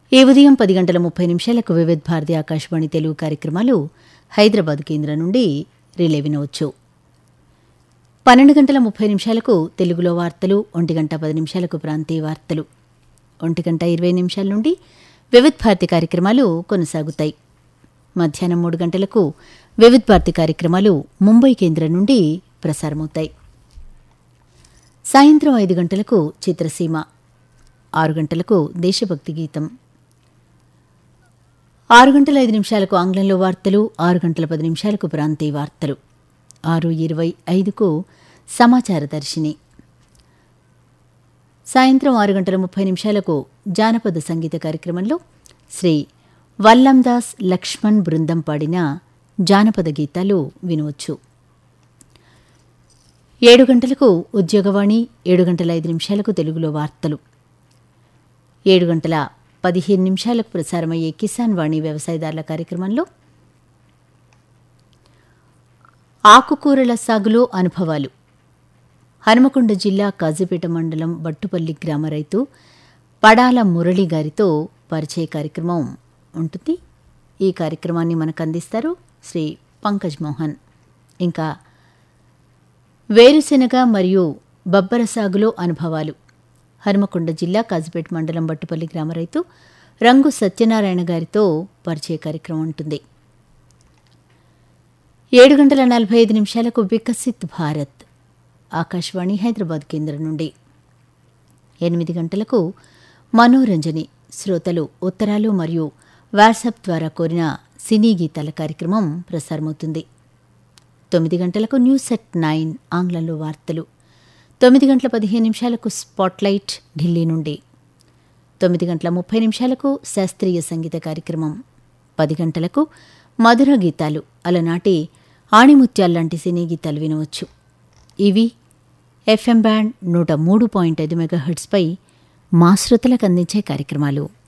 ఈ ఉదయం పది గంటల ముప్పై నిమిషాలకు వివిధ భారతి ఆకాశవాణి తెలుగు కార్యక్రమాలు హైదరాబాద్ కేంద్రం నుండి రిలే వినవచ్చు పన్నెండు గంటల ముప్పై నిమిషాలకు తెలుగులో వార్తలు ఒంటి గంట పది నిమిషాలకు ప్రాంతీయ వార్తలు ఒంటి గంట ఇరవై నిమిషాల నుండి వివిధ భారతి కార్యక్రమాలు కొనసాగుతాయి మధ్యాహ్నం మూడు గంటలకు వివిధ భారతి కార్యక్రమాలు ముంబై కేంద్రం నుండి ప్రసారమవుతాయి సాయంత్రం ఐదు గంటలకు చిత్రసీమ ఆరు గంటలకు దేశభక్తి గీతం ఆరు గంటల ఐదు నిమిషాలకు ఆంగ్లంలో వార్తలు ఆరు గంటల పది నిమిషాలకు ప్రాంతీయ వార్తలు ఆరు ఇరవై ఐదుకు సమాచార దర్శిని సాయంత్రం ఆరు గంటల ముప్పై నిమిషాలకు జానపద సంగీత కార్యక్రమంలో శ్రీ వల్లందాస్ లక్ష్మణ్ బృందం పాడిన జానపద గీతాలు వినవచ్చు ఏడు గంటలకు ఉద్యోగవాణి ఏడు గంటల ఐదు నిమిషాలకు తెలుగులో వార్తలు ఏడు గంటల పదిహేను నిమిషాలకు ప్రసారమయ్యే కిసాన్ వాణి వ్యవసాయదారుల కార్యక్రమంలో ఆకుకూరల సాగులో అనుభవాలు హనుమకొండ జిల్లా కాజీపేట మండలం బట్టుపల్లి గ్రామ రైతు పడాల మురళి గారితో పరిచయ కార్యక్రమం ఉంటుంది ఈ కార్యక్రమాన్ని మనకు అందిస్తారు శ్రీ పంకజ్ మోహన్ ఇంకా వేరుశెనగ మరియు బబ్బర సాగులో అనుభవాలు హనుమకొండ జిల్లా కాజీపేట మండలం బట్టుపల్లి గ్రామ రైతు రంగు సత్యనారాయణ గారితో పరిచయ కార్యక్రమం ఉంటుంది ఏడు గంటల నలభై ఐదు నిమిషాలకు వికసిత్ భారత్ ఆకాశవాణి హైదరాబాద్ కేంద్రం నుండి ఎనిమిది గంటలకు మనోరంజని శ్రోతలు ఉత్తరాలు మరియు వాట్సాప్ ద్వారా కోరిన సినీ గీతాల కార్యక్రమం ప్రసారమవుతుంది తొమ్మిది గంటలకు న్యూస్ ఎట్ నైన్ ఆంగ్లంలో వార్తలు తొమ్మిది గంటల పదిహేను నిమిషాలకు స్పాట్లైట్ ఢిల్లీ నుండి తొమ్మిది గంటల ముప్పై నిమిషాలకు శాస్త్రీయ సంగీత కార్యక్రమం పది గంటలకు మధుర గీతాలు అలనాటి ఆణిముత్యాల్లాంటి సినీ గీతాలు వినవచ్చు ఇవి ఎఫ్ఎం బ్యాండ్ నూట మూడు పాయింట్ ఐదు మెగాహెర్ట్స్పై మా శ్రోతలకు అందించే కార్యక్రమాలు